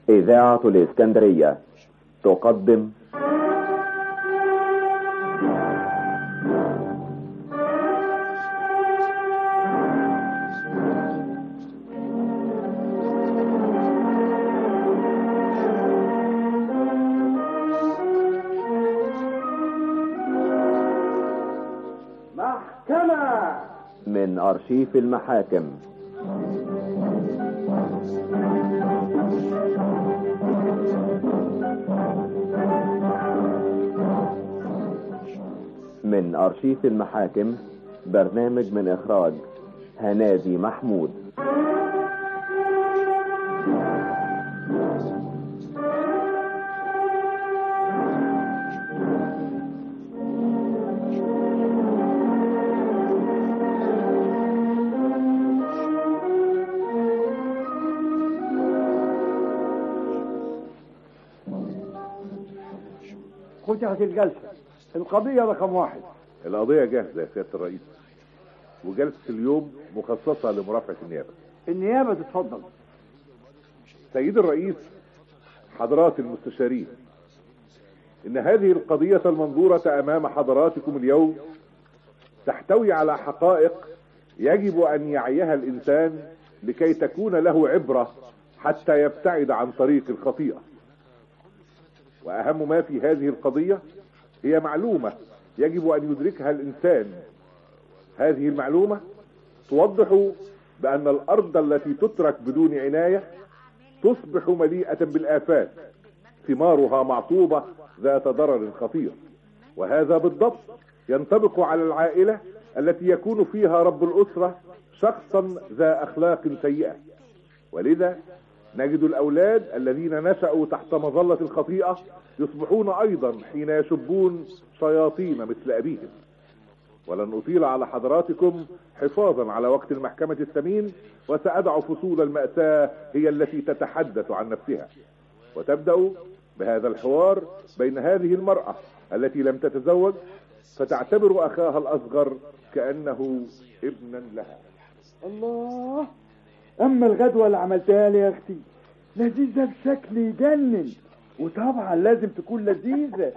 إذاعة الإسكندرية تقدم محكمة من أرشيف المحاكم من أرشيف المحاكم برنامج من إخراج هنادي محمود فتحت الجلسة القضية رقم واحد القضية جاهزة يا سيادة الرئيس وجلسة اليوم مخصصة لمرافعة النيابة النيابة تتفضل سيد الرئيس حضرات المستشارين إن هذه القضية المنظورة أمام حضراتكم اليوم تحتوي على حقائق يجب أن يعيها الإنسان لكي تكون له عبرة حتى يبتعد عن طريق الخطيئة وأهم ما في هذه القضية هي معلومة يجب أن يدركها الإنسان هذه المعلومة توضح بأن الأرض التي تترك بدون عناية تصبح مليئة بالآفات ثمارها معطوبة ذات ضرر خطير وهذا بالضبط ينطبق على العائلة التي يكون فيها رب الأسرة شخصا ذا أخلاق سيئة ولذا نجد الأولاد الذين نشأوا تحت مظلة الخطيئة يصبحون أيضا حين يشبون شياطين مثل أبيهم ولن أطيل على حضراتكم حفاظا على وقت المحكمة الثمين وسأدع فصول المأساة هي التي تتحدث عن نفسها وتبدأ بهذا الحوار بين هذه المرأة التي لم تتزوج فتعتبر أخاها الأصغر كأنه ابنا لها الله أما الغدوة اللي عملتها لي يا أختي لذيذة بشكل يجنن وطبعا لازم تكون لذيذة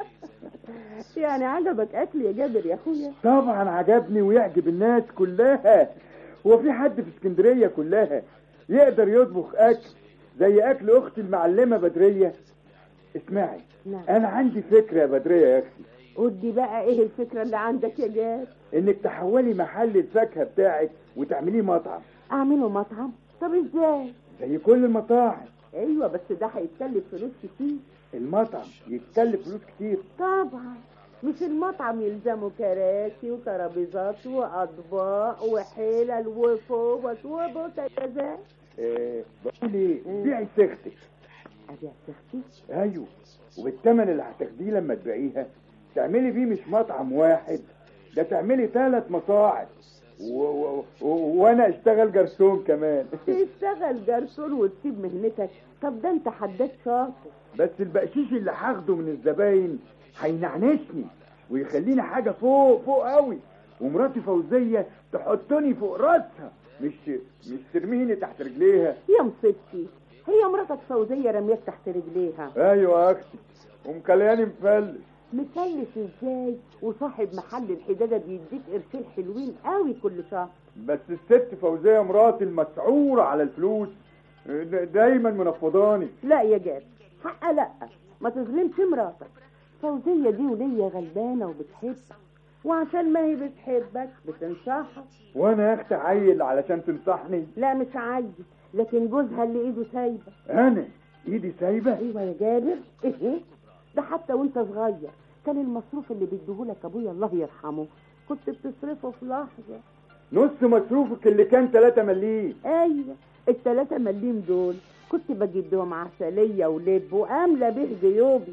يعني عجبك اكل يا جابر يا اخويا طبعا عجبني ويعجب الناس كلها هو في حد في اسكندرية كلها يقدر يطبخ أكل زي أكل أختي المعلمة بدرية اسمعي نعم أنا عندي فكرة يا بدرية يا أختي ودي بقى ايه الفكرة اللي عندك يا جاب إنك تحولي محل الفاكهة بتاعك وتعمليه مطعم اعمله مطعم طب ازاي زي كل المطاعم ايوه بس ده هيتكلف فلوس كتير المطعم يتكلف فلوس كتير طبعا مش المطعم يلزمه كراسي وترابيزات واطباق وحلل وفوط وبوتاجازات آه بقول ايه بيعي سختك ابيع تختي ايوه وبالثمن اللي هتاخديه لما تبيعيها تعملي بيه مش مطعم واحد ده تعملي ثلاث مطاعم و... و... و... وانا اشتغل جرسون كمان تشتغل جرسون وتسيب مهنتك طب ده انت حداد شاطر بس البقشيش اللي هاخده من الزباين هينعنشني ويخليني حاجه فوق فوق قوي ومراتي فوزيه تحطني فوق راسها مش مش ترميني تحت رجليها يا مصيبتي هي مراتك فوزية رميت تحت رجليها ايوه يا اختي ومكلياني مفلس مكلف ازاي وصاحب محل الحدادة بيديك قرشين حلوين قوي كل شهر بس الست فوزيه مراتي المسعوره على الفلوس د- دايما منفضاني لا يا جاب حق لا ما تظلمش مراتك فوزية دي ولية غلبانة وبتحبك وعشان ما هي بتحبك بتنصحك وانا يا اختي عيل علشان تنصحني لا مش عايز لكن جوزها اللي ايده سايبة انا ايدي سايبه ايوه يا جابر ايه ده حتى وانت صغير كان المصروف اللي بيديهولك ابويا الله يرحمه كنت بتصرفه في لحظة نص مصروفك اللي كان 3 مليم ايوه التلاتة مليم دول كنت بجيب بيهم عسلية ولب واملى به جيوبي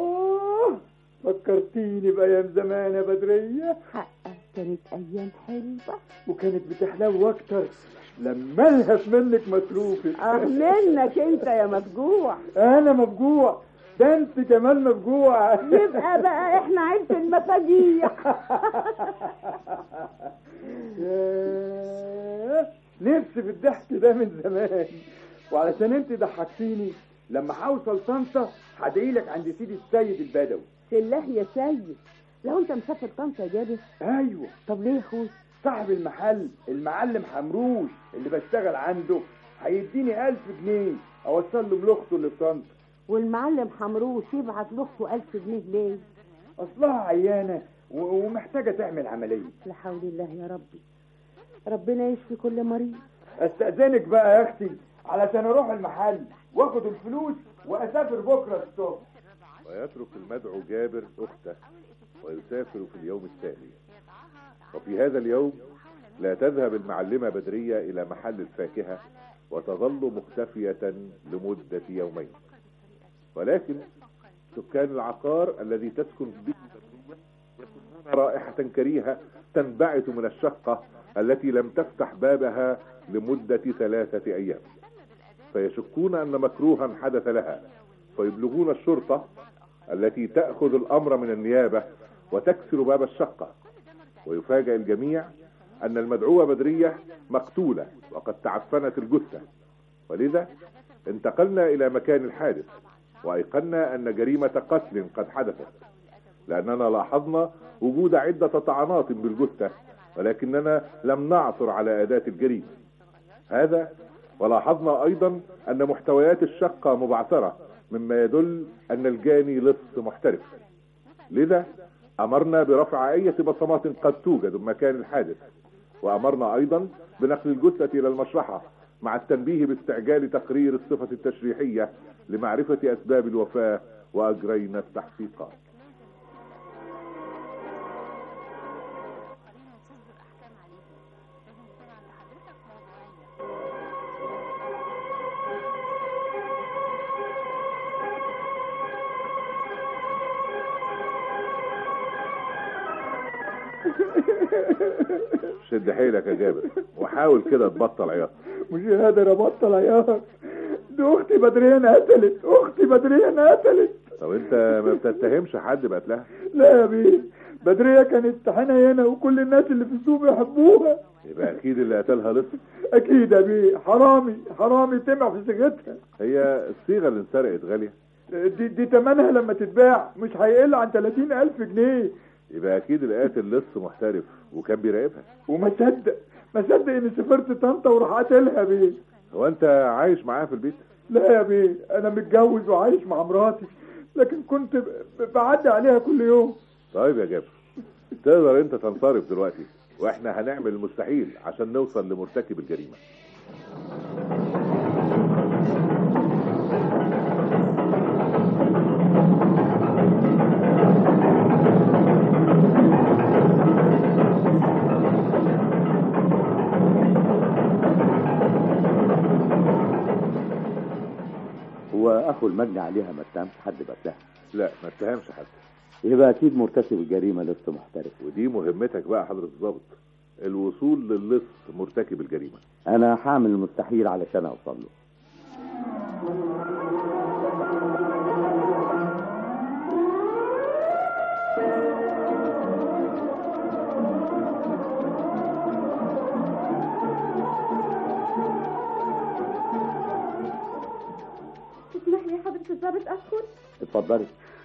اه فكرتيني بايام زمان يا بدريه حقك كانت ايام حلوة وكانت بتحلو اكتر لما الهف منك مصروفك اه منك انت يا مفجوع انا مفجوع ده انت كمان مفجوع يبقى بقى احنا عيلة المفاجيع ياه، نفسي في الضحك ده من زمان وعلشان انت ضحكتيني لما هوصل طنطا هدعيلك عند سيدي السيد البدوي في الله يا سيد لو انت مسافر طنطا يا جابر ايوه طب ليه يا اخوي صاحب المحل المعلم حمروش اللي بشتغل عنده هيديني ألف جنيه أوصل له لأخته اللي في طنطا والمعلم حمروش يبعت لاخته ألف جنيه ليه أصلها عيانة و- ومحتاجة تعمل عملية لا حول الله يا ربي ربنا يشفي كل مريض استأذنك بقى يا أختي علشان أروح المحل وآخد الفلوس وأسافر بكرة الصبح ويترك المدعو جابر أخته ويسافر في اليوم التالي وفي هذا اليوم لا تذهب المعلمة بدرية إلى محل الفاكهة وتظل مختفية لمدة يومين ولكن سكان العقار الذي تسكن به بدرية يشمون رائحة كريهة تنبعث من الشقة التي لم تفتح بابها لمدة ثلاثة أيام فيشكون أن مكروها حدث لها فيبلغون الشرطة التي تأخذ الأمر من النيابة وتكسر باب الشقة ويفاجأ الجميع أن المدعوة بدرية مقتولة وقد تعفنت الجثة ولذا انتقلنا إلى مكان الحادث وأيقنا أن جريمة قتل قد حدثت لأننا لاحظنا وجود عدة طعنات بالجثة ولكننا لم نعثر على أداة الجريمة هذا ولاحظنا أيضا أن محتويات الشقة مبعثرة مما يدل أن الجاني لص محترف لذا أمرنا برفع أي بصمات قد توجد بمكان الحادث وأمرنا أيضا بنقل الجثة إلى المشرحة مع التنبيه باستعجال تقرير الصفة التشريحية لمعرفة أسباب الوفاة وأجرينا التحقيقات شد حيلك يا جابر وحاول كده تبطل عياط مش قادر أبطل عياط دي أختي بدريان قتلت أختي بدريان قتلت طب انت ما بتتهمش حد بقتلها لا يا بيه بدرية كانت حنينة هنا وكل الناس اللي في السوق بيحبوها يبقى اكيد اللي قتلها لص أكيد يا بيه حرامي حرامي تمع في صيغتها هي الصيغه اللي انسرقت غاليه دي, دي تمنها لما تتباع مش هيقل عن 30 ألف جنيه يبقى اكيد القاتل لص محترف وكان بيراقبها وما صدق ما صدق اني سافرت طنطا وراح قاتلها بيه هو انت عايش معاها في البيت لا يا بيه انا متجوز وعايش مع مراتي لكن كنت ب- ب- بعدي عليها كل يوم طيب يا جابر تقدر انت تنصرف دلوقتي واحنا هنعمل المستحيل عشان نوصل لمرتكب الجريمه هو اخو المجني عليها ما اتهمش حد بقتلها لا ما اتهمش حد يبقى اكيد مرتكب الجريمه لسه محترف ودي مهمتك بقى حضرة الضابط الوصول للص مرتكب الجريمه انا هعمل المستحيل علشان اوصل له تسمح لي يا حضرة الضابط أدخل؟ اتفضلي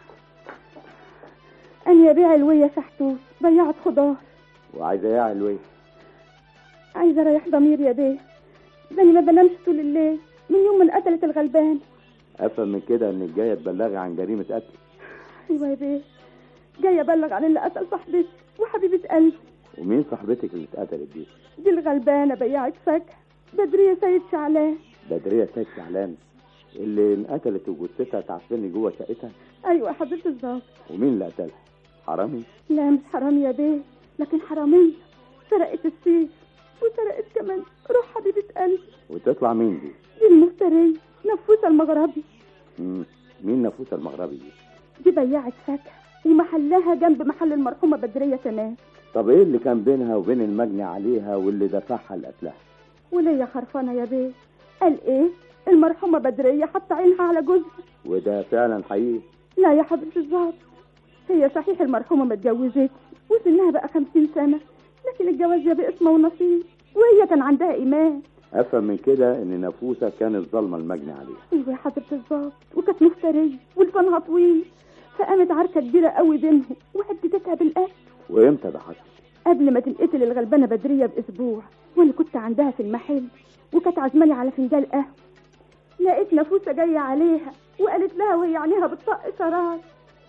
أنا بيع علوية شحتوت بيعت خضار وعايزه ايه يا علوي عايزة أريح ضميري يا بيه زاني ما بنامش طول الليل من يوم من قتلت الغلبان افهم من كده انك جايه تبلغي عن جريمه قتل أيوة يا بيه جاي أبلغ عن اللي قتل صاحبتي وحبيبة قلبي ومين صاحبتك اللي اتقتلت دي دي الغلبانة بياعت فاكهة بدرية سيد شعلان بدريه سيد شعلان اللي انقتلت وجثتها تعفني جوه شقتها أيوة يا حضرة الضابط ومين اللي قتلها حرامي لا مش حرامي يا بيه لكن حرامية سرقت السيف وسرقت كمان روح حبيبة قلبي وتطلع مين دي دي المفترية نفوسة المغربي مم. مين نفوس المغربي دي دي بياعة فاكهة ومحلها جنب محل المرحومة بدرية تمام طب ايه اللي كان بينها وبين المجني عليها واللي دفعها لقتلها وليا خرفانة يا بيه قال ايه المرحومة بدرية حط عينها على جوزها وده فعلا حقيقي لا يا حضرة الظابط هي صحيح المرحومة ما اتجوزتش وسنها بقى خمسين سنة لكن الجواز يا باسمه ونصيب وهي كان عندها إيمان افهم من كده ان نفوسه كانت ظالمه المجني عليها ايوه يا حضرة الظابط وكانت مفترية ولسانها طويل فقامت عركة كبيرة قوي بينهم وهددتها بالقتل وامتى ده حصل قبل ما تنقتل الغلبانة بدرية بأسبوع وأنا كنت عندها في المحل وكانت عزماني على فنجان قهوة لقيت نفوسة جاية عليها وقالت لها وهي عينيها بتطق شرار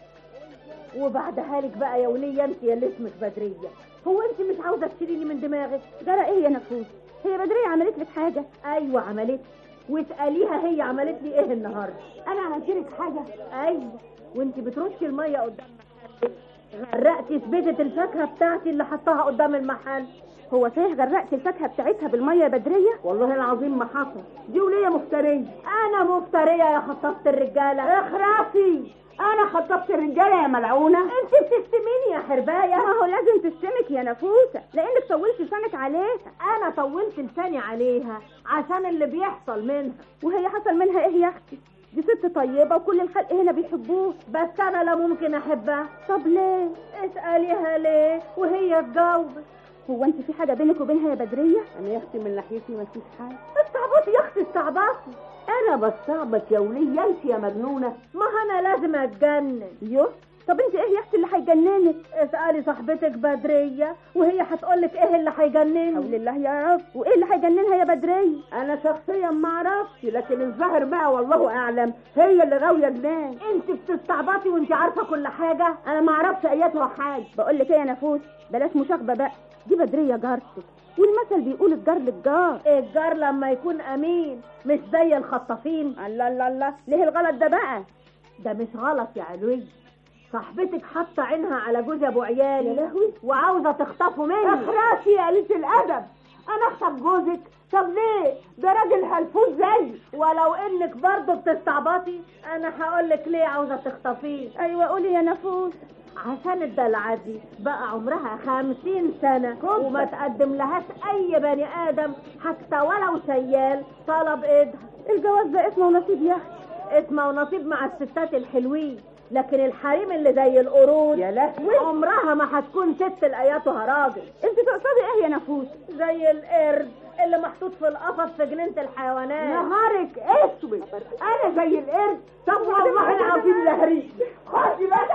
وبعدها لك بقى يا ولية انت يا اللي اسمك بدرية هو انت مش عاوزة تشيليني من دماغك جرى ايه يا نفوس هي بدرية عملت لك حاجة ايوه عملت واسأليها هي عملت لي ايه النهاردة انا عملت لك حاجة ايوه وانت بترشي المية قدام المحل غرقتي سبيتة الفاكهة بتاعتي اللي حطاها قدام المحل هو صحيح غرقت الفاكهة بتاعتها بالمية يا بدرية والله العظيم ما حصل دي ولية مفترية انا مفترية يا خطفت الرجالة اخرافي انا خطفت الرجالة يا ملعونة انت بتشتميني يا حرباية ما هو لازم تشتمك يا نفوسة لانك طولت لسانك عليها انا طولت لساني عليها عشان اللي بيحصل منها وهي حصل منها ايه يا اختي دي ست طيبة وكل الخلق هنا بيحبوه بس انا لا ممكن احبها طب ليه اسأليها ليه وهي تجاوبك هو انت في حاجة بينك وبينها يا بدرية انا يا اختي من ناحيتي ما فيش حاجة استعبطي يا اختي استعبطي انا بستعبط يا ولية انت يا مجنونة ما انا لازم اتجنن يوه طب انت ايه يا اختي اللي هيجننك اسألي صاحبتك بدرية وهي هتقولك ايه اللي هيجنني حول الله يا رب وايه اللي هيجننها يا بدرية انا شخصيا ما اعرفش لكن الظاهر بقى والله اعلم هي اللي غاويه جنان انت بتستعبطي وانت عارفه كل حاجه انا ما اعرفش اياتها حاجه بقول لك ايه يا نفوس بلاش مشاغبة بقى دي بدرية جارتك والمثل بيقول الجار للجار الجار لما يكون امين مش زي الخطافين الله الله الله ليه الغلط ده بقى ده مش غلط يا علوي صاحبتك حاطه عينها على جوز ابو عيالي يا لهوي. وعاوزه تخطفه مني اخراسي يا قليله الادب انا اخطف جوزك طب ليه ده راجل هلفوز زي ولو انك برضه بتستعبطي انا هقول لك ليه عاوزه تخطفيه ايوه قولي يا نفوس عشان الدلعه دي بقى عمرها خمسين سنة وما تقدم لهاش أي بني آدم حتى ولو شيال طلب إيدها الجواز ده اسمه ونصيب يا اختي اسمه ونصيب مع الستات الحلوين لكن الحريم اللي زي القرود يا لهوي. عمرها ما هتكون ست لقياتها راجل انت تقصدي ايه يا نفوس زي القرد اللي محطوط في القفص في جنينة الحيوانات نهارك اسود انا زي القرد طب والله العظيم لهري خدي بقى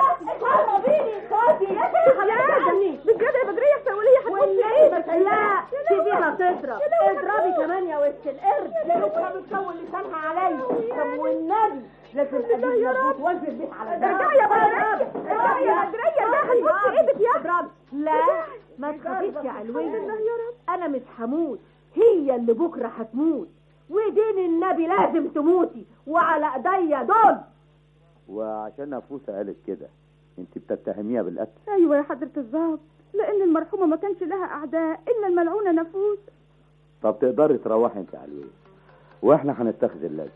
خدي خدي يا خلاني بجد يا بدرية السولية هتموت في ايدك لا سيبيها تضرب اضربي كمان يا وش القرد لقيتها بتكون لسانها عليا طب والنبي لكن اجيب نبوت وانزل بيه على ده ارجعي يا بدرية ارجعي يا بدرية ده هتموت في ايدك يا اضرب لا ما تخافيش يا علوية يا رب انا مش هموت هي اللي بكره هتموت ودين النبي لازم تموتي وعلى ايديا دول وعشان نفوسه قالت كده انت بتتهميها بالقتل ايوه يا حضرة الظابط لان المرحومة ما كانش لها اعداء الا الملعونة نفوس طب تقدري تروحي انت علوية واحنا هنتخذ اللازم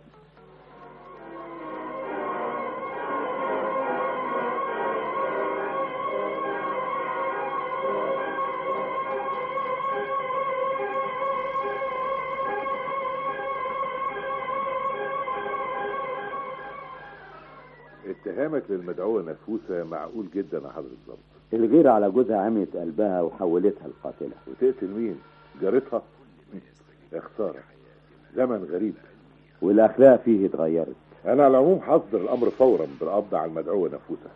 اتهامك للمدعوة نفوسة معقول جدا يا حضرة الضبط الغيرة على جوزها عميت قلبها وحولتها القاتلة وتقتل مين جارتها يا خسارة زمن غريب والأخلاق فيه اتغيرت انا على العموم هصدر الامر فورا بالقبض على المدعوة نفوسة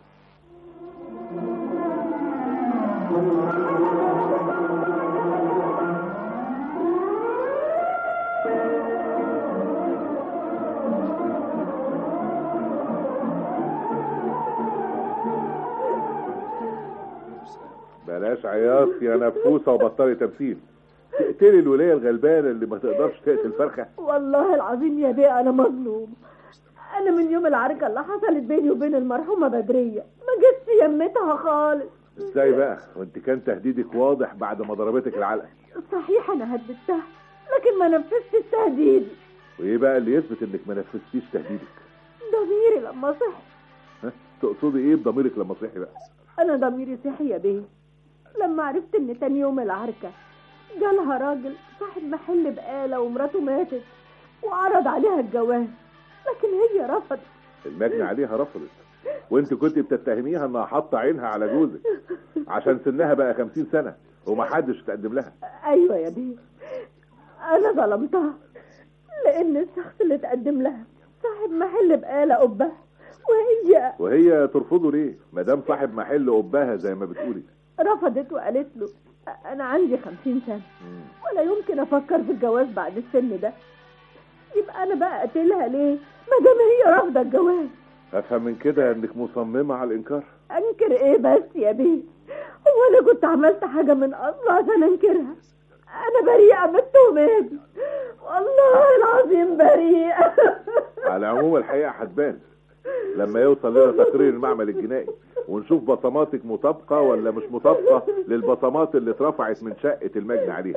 بلاش عياط يا نفوسة وبطلي تمثيل تقتلي الولية الغلبانة اللي ما تقدرش تقتل فرخة والله العظيم يا بيه انا مظلوم انا من يوم العركه اللي حصلت بيني وبين المرحومه بدريه ما جيتش يمتها خالص ازاي بقى وانت كان تهديدك واضح بعد ما ضربتك العلقة صحيح انا هددتها لكن ما نفذتش التهديد وايه بقى اللي يثبت انك ما نفذتيش تهديدك ضميري لما صحي ها تقصدي ايه بضميرك لما صحي بقى انا ضميري صحي يا بيه لما عرفت ان تاني يوم العركه جالها راجل صاحب محل بقاله ومراته ماتت وعرض عليها الجواز لكن هي رفضت المجني عليها رفضت وانت كنت بتتهميها انها حاطه عينها على جوزك عشان سنها بقى خمسين سنة ومحدش تقدم لها ايوه يا بيه انا ظلمتها لان الشخص اللي تقدم لها صاحب محل بقالة قبة وهي وهي ترفضه ليه ما دام صاحب محل قبها زي ما بتقولي رفضت وقالت له انا عندي خمسين سنة ولا يمكن افكر في الجواز بعد السن ده يبقى انا بقى اقتلها ليه ما دام هي رافضه الجواز افهم من كده انك مصممة على الانكار انكر ايه بس يا بيه هو انا كنت عملت حاجه من اصل عشان انكرها انا بريئه من التهمه دي والله العظيم بريئه على العموم الحقيقة هتبان لما يوصل لنا تقرير المعمل الجنائي ونشوف بصماتك مطابقة ولا مش مطابقة للبصمات اللي اترفعت من شقة المجني عليها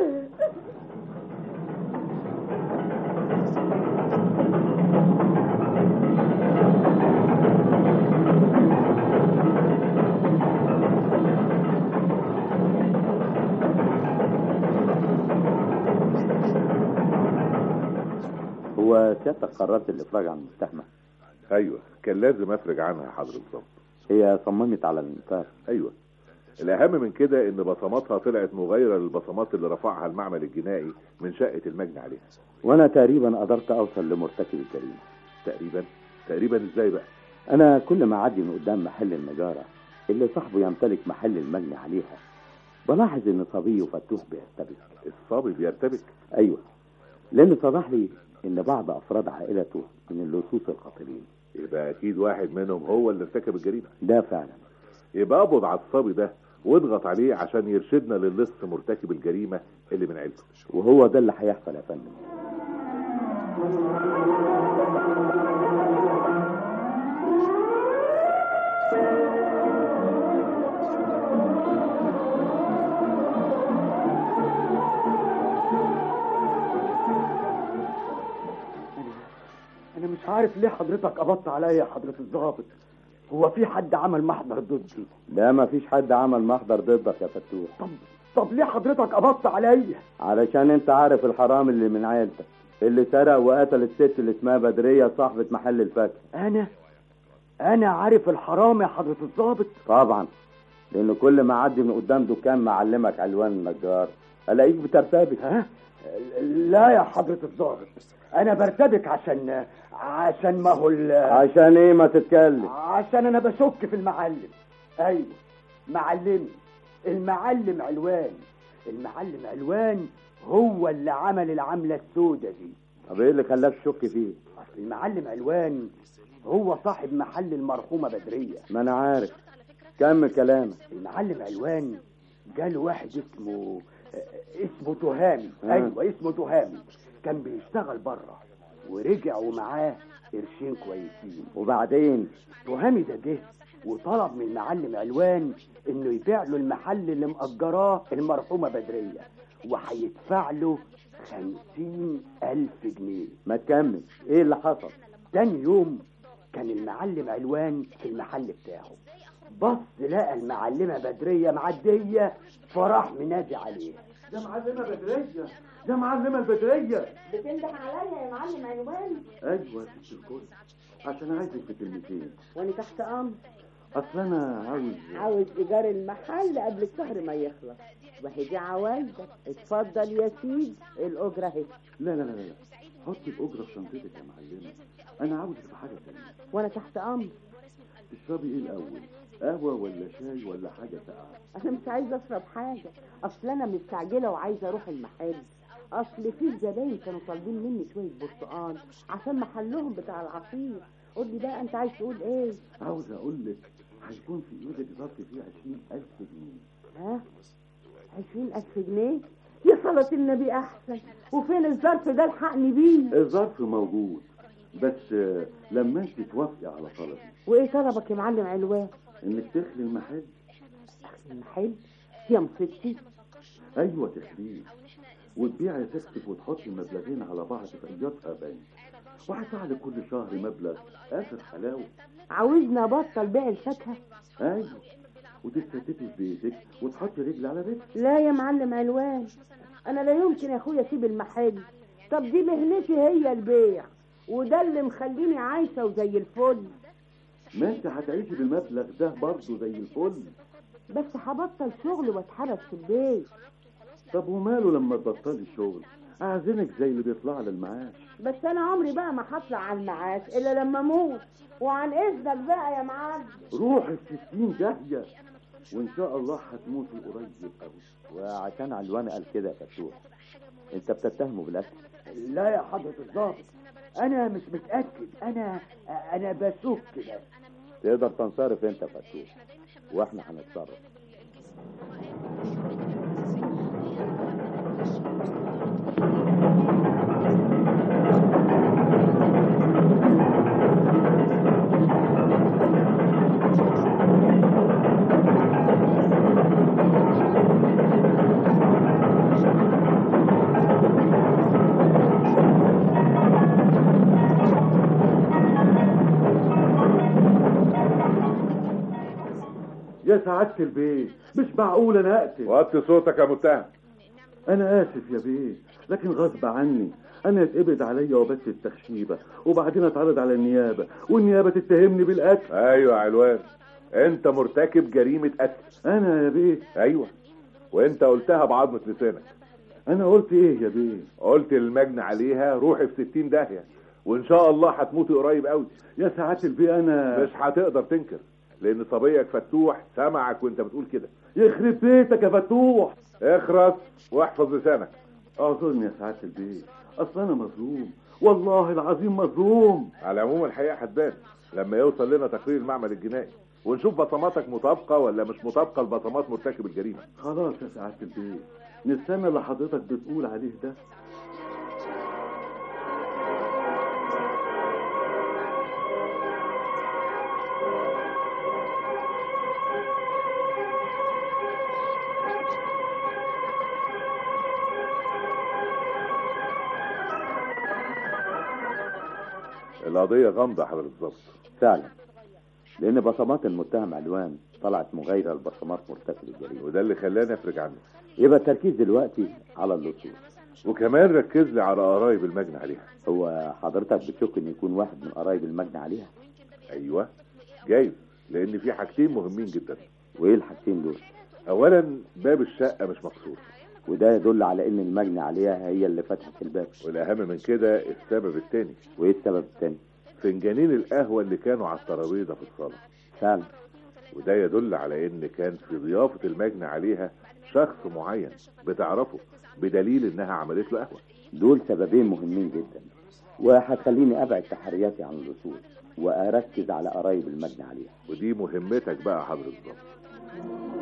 هو سيادتك قررت الافراج عن المتهمه ايوه كان لازم افرج عنها حضرة الضبط هي صممت على الانكار ايوه الاهم من كده ان بصماتها طلعت مغايرة للبصمات اللي رفعها المعمل الجنائي من شقة المجني عليها وانا تقريبا قدرت اوصل لمرتكب الجريمه تقريبا تقريبا ازاي بقى انا كل ما اعدي من قدام محل النجاره اللي صاحبه يمتلك محل المجني عليها بلاحظ ان صبي وفتوح بيرتبك الصبي بيرتبك ايوه لان اتضح لي ان بعض افراد عائلته من اللصوص القاتلين يبقى اكيد واحد منهم هو اللي ارتكب الجريمة ده فعلا يبقى اقبض على الصبي ده واضغط عليه عشان يرشدنا للص مرتكب الجريمة اللي من عيلته وهو ده اللي هيحصل يا فندم انا مش عارف ليه حضرتك قبضت عليا يا حضرة الضابط هو في حد عمل محضر ضدي لا ما فيش حد عمل محضر ضدك يا فتوح طب طب ليه حضرتك قبضت عليا علشان انت عارف الحرام اللي من عيلتك اللي سرق وقتل الست اللي اسمها بدرية صاحبة محل الفاكهة انا انا عارف الحرام يا حضرة الضابط طبعا لان كل ما اعدي من قدام دكان معلمك علوان النجار الاقيك بترتبك ها لا يا حضرة الضابط انا برتبك عشان عشان ما هو ال- عشان ايه ما تتكلم عشان انا بشك في المعلم ايوه معلمي المعلم علوان المعلم علوان هو اللي عمل العملة السودة دي طب ايه اللي خلاك تشك فيه اصل المعلم علوان هو صاحب محل المرحومة بدرية ما انا عارف كمل كلامك المعلم علوان جاله واحد اسمه اسمه تهامي آه. ايوه اسمه تهامي كان بيشتغل بره ورجع ومعاه قرشين كويسين وبعدين تهامي ده جه وطلب من المعلم علوان انه يبيع له المحل اللي مأجراه المرحومة بدرية وهيدفع له خمسين ألف جنيه ما تكمل ايه اللي حصل تاني يوم كان المعلم علوان في المحل بتاعه بص لقى المعلمة بدرية معدية فراح منادي عليها يا معلمة بدرية يا معلمة البدرية بتنده عليا يا معلم علوان ايوه يا ست الكل عشان عايزك في كلمتين وانا تحت امر اصل انا عاوز عاوز ايجار المحل قبل الشهر ما يخلص وهي دي عوايدك اتفضل يا سيدي الاجره اهي لا لا لا لا حطي الاجره في شنطتك يا معلمه انا عاوزك في حاجه تانية وانا تحت امر تشربي ايه الاول قهوه ولا شاي ولا حاجه ساقعه انا مش عايزه اشرب حاجه اصل انا مستعجله وعايزه اروح المحل اصل في زباين كانوا طالبين مني شويه برتقال عشان محلهم بتاع العصير قول لي بقى انت عايز تقول ايه عاوز اقول لك هيكون في ايدك ظرف فيه 20000 جنيه ها عشرين ألف جنيه يا صلاة النبي أحسن وفين الظرف ده الحقني بيه الظرف موجود بس آه، لما انت توافقي على طلبي وإيه طلبك يا معلم علوان انك تخلي المحل المحل يا مصيبتي ايوه تخليه وتبيعي سكتك وتحطي المبلغين على بعض في ايجار بنك وهدفع لك كل شهر مبلغ اخر حلاوه عاوزني أبطل بيع الفاكهة ايوه وتستتفي في بيتك وتحطي رجل على رجل لا يا معلم علوان أنا لا يمكن يا أخويا أسيب المحل طب دي مهنتي هي البيع وده اللي مخليني عايشة وزي الفل ما انت هتعيشي بالمبلغ ده برضه زي الفل بس هبطل شغل واتحبس في البيت طب وماله لما تبطلي الشغل اعزمك زي اللي بيطلع للمعاش بس انا عمري بقى ما هطلع على المعاش الا لما اموت وعن اذنك بقى يا معلم روح الستين داهية وان شاء الله هتموتوا قريب قوي وعشان علوان قال كده يا فتوح انت بتتهمه بالقتل لا يا حضرة الضابط انا مش متأكد انا انا بشك بس تقدر تنصرف انت يا فتوح واحنا هنتصرف يا سعادة البيه مش معقول انا اقتل وطي صوتك يا متهم انا اسف يا بيه لكن غصب عني انا اتقبض عليا وبس التخشيبه وبعدين اتعرض على النيابه والنيابه تتهمني بالقتل ايوه يا علوان انت مرتكب جريمه قتل انا يا بيه ايوه وانت قلتها بعظمه لسانك انا قلت ايه يا بيه قلت للمجني عليها روحي في ستين داهيه وان شاء الله هتموتي قريب قوي يا سعادة البيه انا مش هتقدر تنكر لان صبيك فتوح سمعك وانت بتقول كده يخرب بيتك يا فتوح اخرس واحفظ لسانك اعذرني يا سعادة البيه اصل انا مظلوم والله العظيم مظلوم على العموم الحقيقه هتبان لما يوصل لنا تقرير المعمل الجنائي ونشوف بصماتك مطابقه ولا مش مطابقه لبصمات مرتكب الجريمه خلاص يا سعادة البيه نستنى اللي حضرتك بتقول عليه ده القضيه غامضه حضرتك الظابط فعلا لان بصمات المتهم علوان طلعت مغايره لبصمات مرتكب الجريمه وده اللي خلاني افرج عنه يبقى التركيز دلوقتي على اللصوص وكمان ركز لي على قرايب المجني عليها هو حضرتك بتشك ان يكون واحد من قرايب المجني عليها ايوه جايز لان في حاجتين مهمين جدا وايه الحاجتين دول اولا باب الشقه مش مكسور وده يدل على ان المجني عليها هي اللي فتحت الباب والاهم من كده السبب الثاني وايه السبب التاني فنجانين القهوه اللي كانوا على الترابيزه في الصاله فعلا وده يدل على ان كان في ضيافه المجني عليها شخص معين بتعرفه بدليل انها عملت له قهوه دول سببين مهمين جدا وهتخليني ابعد تحرياتي عن اللصوص واركز على قرايب المجني عليها ودي مهمتك بقى يا حضرة الضابط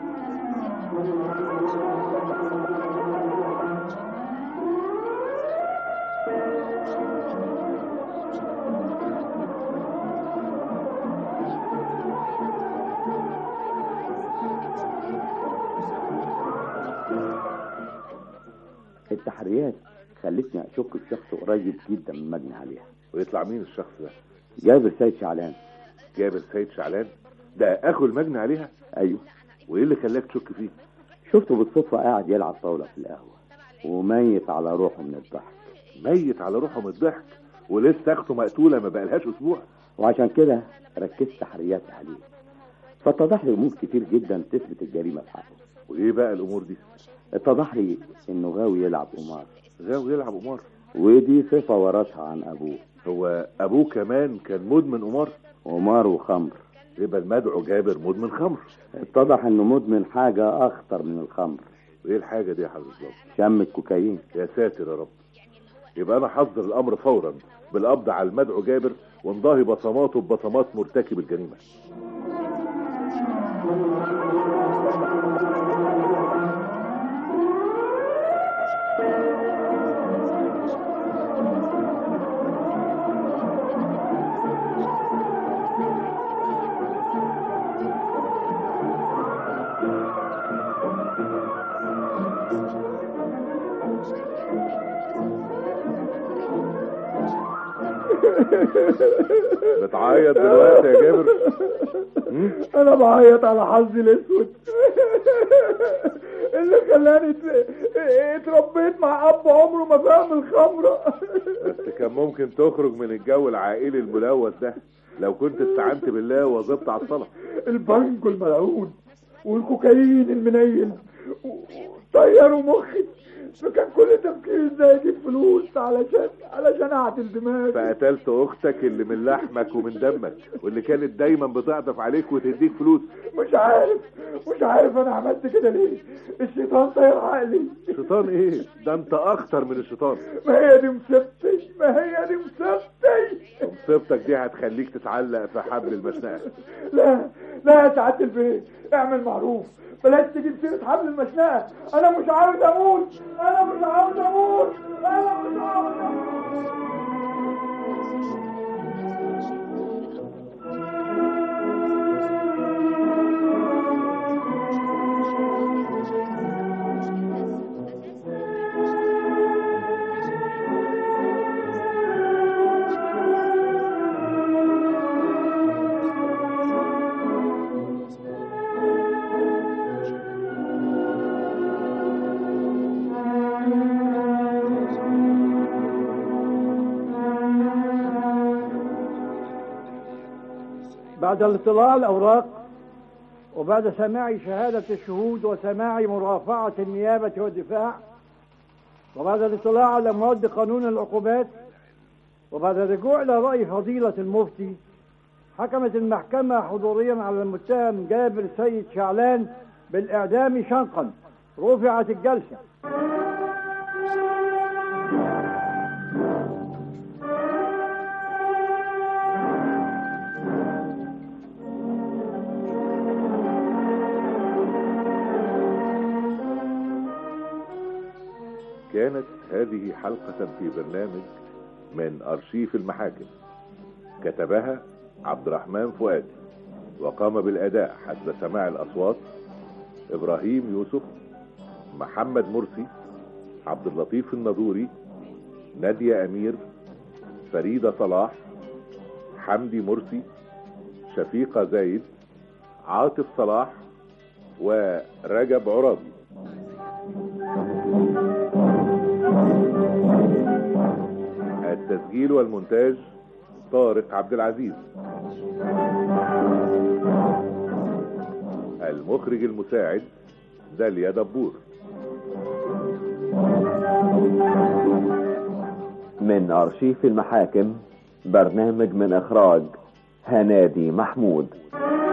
التحريات خلتني اشك في شخص قريب جدا من المجني عليها ويطلع مين الشخص ده جابر سيد شعلان جابر سيد شعلان ده اخو المجني عليها ايوه وايه اللي خلاك تشك فيه شفته بالصدفه قاعد يلعب طاوله في القهوه وميت على روحه من الضحك ميت على روحه من الضحك ولسه اخته مقتوله ما بقالهاش اسبوع وعشان كده ركزت تحرياتي عليه فاتضح لي امور كتير جدا تثبت الجريمه في حقه وايه بقى الامور دي اتضح لي انه غاوي يلعب قمار غاوي يلعب قمار ودي صفه ورثها عن ابوه هو ابوه كمان كان مدمن قمار قمار وخمر يبقى المدعو جابر مدمن خمر اتضح انه مدمن حاجه اخطر من الخمر وايه الحاجه دي يا حضرة الضابط شم الكوكايين يا ساتر يا رب يبقى انا حظر الامر فورا بالقبض على المدعو جابر وانضاهي بصماته ببصمات مرتكب الجريمه بتعيط دلوقتي يا جابر هم؟ انا بعيط على حظي الاسود اللي خلاني ات- اتربيت مع اب عمره ما فهم الخمره بس كان ممكن تخرج من الجو العائلي الملوث ده لو كنت استعنت بالله وظبط على الصلاه البنك الملعون والكوكايين المنيل و- طيروا مخي فكان كل تفكيري ازاي اجيب فلوس علشان علشان اعدل دماغي فقتلت اختك اللي من لحمك ومن دمك واللي كانت دايما بتعطف عليك وتديك فلوس مش عارف مش عارف انا عملت كده ليه الشيطان طير عقلي شيطان ايه ده انت اخطر من الشيطان ما هي دي مصيبتي ما هي دي مصيبتي مصيبتك دي هتخليك تتعلق في حبل المشنقه لا لا يا سعاده البيت اعمل معروف بلاش تجيب سيره حبل المشنقه انا مش عاوز اموت انا مش عاوز اموت انا مش عاوز اموت بعد الاطلاع على الأوراق وبعد سماع شهادة الشهود وسماع مرافعة النيابة والدفاع وبعد الاطلاع على مواد قانون العقوبات وبعد الرجوع إلى رأي فضيلة المفتي حكمت المحكمة حضوريا على المتهم جابر سيد شعلان بالإعدام شنقا رفعت الجلسة كانت هذه حلقة في برنامج من أرشيف المحاكم كتبها عبد الرحمن فؤاد وقام بالأداء حسب سماع الأصوات إبراهيم يوسف محمد مرسي عبد اللطيف النضوري نادية أمير فريدة صلاح حمدي مرسي شفيقة زايد عاطف صلاح ورجب عرابي التسجيل والمونتاج طارق عبد العزيز المخرج المساعد داليا دبور من أرشيف المحاكم برنامج من إخراج هنادي محمود